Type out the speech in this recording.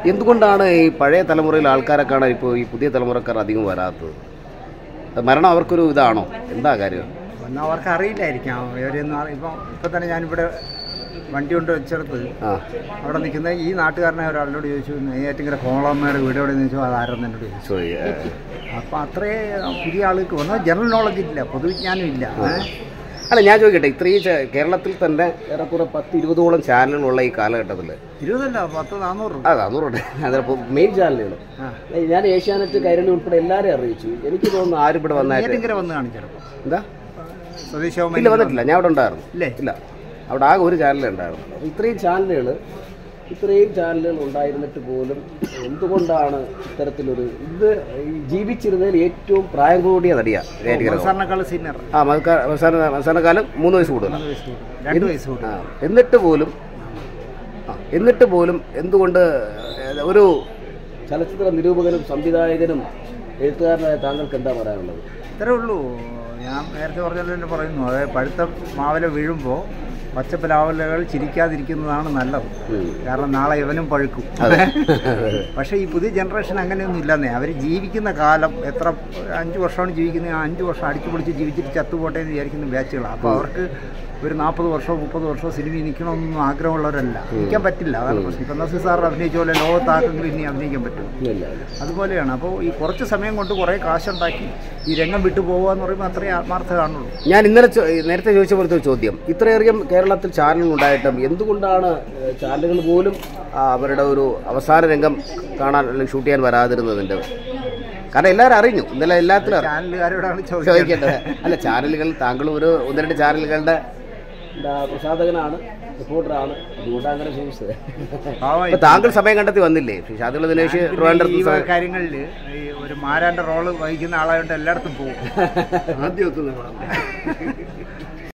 എന്തുകൊണ്ടാണ് ഈ പഴയ തലമുറയിൽ ആൾക്കാരെ കാണാൻ ഇപ്പോൾ ഈ പുതിയ തലമുറക്കാർ അധികം വരാത്തത് അത് മരണം അവർക്കൊരു ഇതാണോ എന്താ കാര്യം ഒന്നും അവർക്ക് അറിയില്ലായിരിക്കാം ഇവരൊന്നും അറി- ഇപ്പം ഇപ്പം തന്നെ ഞാനിവിടെ വണ്ടി കൊണ്ട് വെച്ചെടുത്ത് ആ അവിടെ നിൽക്കുന്ന ഈ നാട്ടുകാരനെ ഒരാളോട് ചോദിച്ചു നെയ്യാറ്റിങ്കര കോളമ്മയുടെ വീട് എവിടെ ചോദിച്ചു അത് ആരെന്ന് എന്നോട് ചോദിച്ചു സോറി അപ്പം അത്രേ പുതിയ ആൾക്ക് വന്നാൽ ജനറൽ നോളജ് ഇല്ല പൊതുവിജ്ഞാനം ഇല്ല ഏ? അല്ല ഞാൻ ചോദിക്കട്ടെ ഇത്രയും ചെ- കേരളത്തിൽ തന്നെ ഏറെക്കുറെ പത്ത് ഇരുപതോളം ചാനലുകളുള്ള ഈ കാലഘട്ടത്തിൽ ഇരുപതല്ല പത്ത് നാനൂറ് രൂപ അതെ അന്നൂറുണ്ട് അതിപ്പോൾ മെയിൻ ചാനലുകൾ ആ ഞാൻ ഏഷ്യാനെറ്റ് കൈരളി ഉൾപ്പെടെ എല്ലാവരെയും അറിയിച്ചു എനിക്ക് തോന്നുന്നു ആരും ഇവിടെ വന്നായിട്ട് നെയ്യാറ്റിങ്കര വന്ന് കാണും ചിലപ്പോൾ എന്താ സ്വദേശിയോ ഇല്ല വന്നിട്ടില്ല ഞാൻ അവിടെ ഉണ്ടായിരുന്നു ഇല്ലേ ഇല്ല അവിടെ ആകെ ഒരു ചാനലേ ഉണ്ടായിരുന്നു അപ്പോൾ ഇത്രയും ചാനലുകൾ ഇത്രയും ചാനലുകൾ ഉണ്ടായിരുന്നിട്ട് പോലും എന്തുകൊണ്ടാണ് ഇത്തരത്തിലൊരു ഇത് ഈ ജീവിച്ചിരുന്നതിൽ ഏറ്റവും പ്രായം കൂടിയ നടിയാണ് രേഖ സാറിനേക്കാൾ സീനിയർ ആ മത്സ- അവസാന അവസാന കാലം മൂന്ന് വയസ്സ് കൂടുതലാണ് വയസ്സ് കൂടുതൽ രണ്ട് വയസ്സ് കൂടുതൽ ആ, എന്നിട്ട് പോലും ആ, എന്നിട്ട് പോലും എന്തുകൊണ്ട് ഏഹ്, ഒരു ചലച്ചിത്ര നിരൂപകനും സംവിധായകനും എഴുത്തുകാരനായ താങ്കൾക്ക് എന്താ പറയാനുള്ളത് ഇത്രേ ഉള്ളൂ ഞാൻ നേരത്തെ പറഞ്ഞല്ലോ തന്നെ പറയുന്നു അതായത് പഴുത്ത മാവല വീഴുമ്പോൾ പച്ചപ്പലാവലകൾ ചിരിക്കാതിരിക്കുന്നതാണ് നല്ലത് ഉം. കാരണം നാളെ ഇവനും പഴുക്കും അതെ പക്ഷേ ഈ പുതിയ ജനറേഷൻ അങ്ങനെയൊന്നും ഇല്ലെന്നേ അവർ ജീവിക്കുന്ന കാലം എത്ര അഞ്ച് വർഷമാണ് ജീവിക്കുന്നത് ആ അഞ്ച് വർഷം അടിച്ചു പൊളിച്ച് ജീവിച്ചിട്ട് ചത്തുപോട്ടെ എന്ന് വിചാരിക്കുന്ന ബാച്ചുകളാണ് അപ്പോൾ അവർക്ക് ഒരു നാൽപ്പത് വർഷമോ മുപ്പത് വർഷമോ സിനിമയിൽ നിൽക്കണമെന്നൊന്നും ആഗ്രഹമുള്ളവരല്ല നിൽക്കാൻ പറ്റില്ല അതാണ് പ്രശ്നം ഇപ്പം നസീർ സാർ അഭിനയിച്ച പോലെ ലോകത്താക്കെങ്കിലും ഇനി അഭിനയിക്കാൻ പറ്റും ഇല്ല ഇല്ല അതുപോലെയാണ് അപ്പോൾ ഈ കുറച്ച് സമയം കൊണ്ട് കുറേ കാശുണ്ടാക്കി ഈ രംഗം വിട്ടു പോകുക എന്ന് പറയുമ്പോൾ അത്രയും ആത്മാർത്ഥ കാണുള്ളൂ ഞാൻ ഇന്നലെ ചോ- നേരത്തെ ചോദിച്ച പോലത്തെ ഒരു ചോദ്യം ഇത്രയധികം കേരളത്തിൽ ചാനലുകൾ ഉണ്ടായിട്ടും എന്തുകൊണ്ടാണ് ഏഹ്, ചാനലുകൾ പോലും ആ, അവരുടെ ഒരു അവസാന രംഗം കാണാൻ അല്ലെങ്കിൽ ഷൂട്ട് ചെയ്യാൻ വരാതിരുന്നതിൻ്റെ കാരണം എല്ലാവരും അറിഞ്ഞു ഇന്നലെ എല്ലാത്തിലും അറിഞ്ഞു. ചാനലുകാരോടാണ് ചോദിക്കുന്നത് ചോദിക്കേണ്ടത് അല്ല ചാനലുകൾ താങ്കളും ഒരു ഒന്ന് രണ്ട് ചാനലുകളുടെ എന്താ പ്രസാധകനാണ് റിപ്പോർട്ടറാണ് അതുകൊണ്ട് അങ്ങനെ ചോദിച്ചത് പാവം അപ്പൊ താങ്കൾ സമയം കണ്ടെത്തി വന്നില്ലേ ഷാദുള്ള ദിനേശ് പിന്നെ ഈ ട്രിവാൻഡ്രത്ത് വക സമയം- കാര്യങ്ങളിൽ ഈ ഒരു മാരാന്റെ റോള് വഹിക്കുന്ന ആളായതുകൊണ്ട് എല്ലായിടത്തും പോകും ആദ്യം എത്തുന്നത്